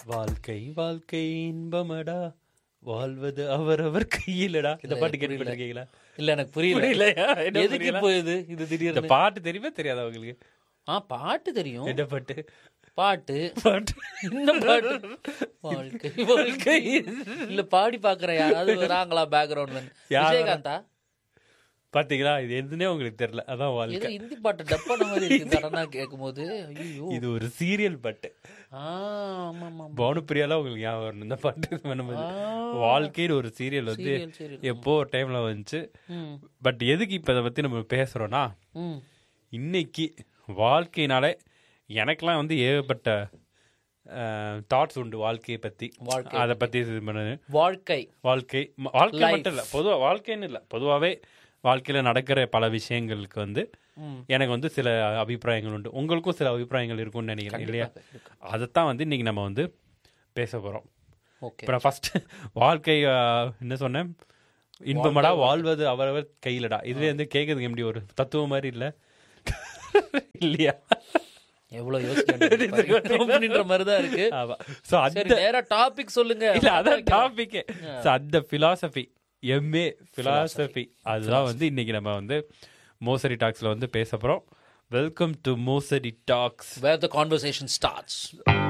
வாழ்க்கை வாழ்க்கை இன்பமடா வாழ்வது அவரவர் கையிலடா இந்த பாட்டு கேட்டுருக்கீங்களா இல்ல எனக்கு புரியல புரியலையா? என்ன எதுக்கு புரியல? இப்போ இது இது இந்த திடீர்னு பாட்டு தெரியுமா தெரியாதா உங்களுக்கு ஆ பாட்டு தெரியும் என்ன பாட்டு பாட்டு பாட்டு என்ன பாட்டு வாழ்க்கை வாழ்க்கை இல்ல பாடி பாக்குற யாராவது வராங்களா பேக்ரவுண்ட்ல யார் விஜயகாந்தா பாத்தீங்களா இது எதுனே உங்களுக்கு தெரியல அதான் வாழ்க்கை ஏதோ ஹிந்தி பாட்டு டப்பான மாதிரி இருக்கு சடனா கேட்கும் போது ஐயோ இது ஒரு சீரியல் பாட்டு ஆ ஆமா ஆமா ஆமா. பானுப்பிரியாலாம் உங்களுக்கு ஞாபகம் வரணும் இந்த பாட்டு பண்ணும்போது ஆ. வாழ்க்கைன்னு ஒரு சீரியல் வந்து Serial, serial. எப்போ ஒரு டைம்ல வந்துச்சு ம் பட் எதுக்கு இப்ப இதை பத்தி நம்ம பேசுறோம்னா ம் இன்னைக்கு வாழ்க்கையினாலே எனக்கெல்லாம் வந்து ஏகப்பட்ட தாட்ஸ் உண்டு வாழ்க்கையை பத்தி வாழ்க்கை அதை பத்தி இது பண்ணது வாழ்க்கை வாழ்க்கை ம- வாழ்க்கை மட்டும் இல்ல பொதுவா வாழ்க்கைன்னு இல்ல பொதுவாவே வாழ்க்கையில நடக்கிற பல விஷயங்களுக்கு வந்து ம். எனக்கு வந்து சில அபிப்பிராயங்கள் உண்டு உங்களுக்கும் சில அபிப்பிராயங்கள் இருக்கும்னு நினைக்கிறேன் இல்லையா அதைத்தான் வந்து இன்னைக்கு நம்ம வந்து பேச போறோம் ஓகே இப்போ நான் ஃபர்ஸ்ட் வாழ்க்கை ஆ, என்ன சொன்னேன் இன்பமடா வாழ்வது அவரவர் கையிலடா இதுல வந்து கேட்கறதுக்கு எப்படி ஒரு தத்துவம் மாதிரி இல்ல இல்லையா எவ்வளவு யோசிக்க வேண்டியது அப்படின்ற மாதிரி தான் இருக்கு ஆமா ஸோ சரி அந்த நேரா டாபிக் சொல்லுங்க இல்ல அதான் டாபிக் ஸோ அந்த பிலாசபி எம்ஏ பிலாசபி அதுதான் வந்து இன்னைக்கு நம்ம வந்து மோசடி டாக்ஸ்ல வந்து பேச போறோம் வெல்கம் டு மோசடி talks where the conversation starts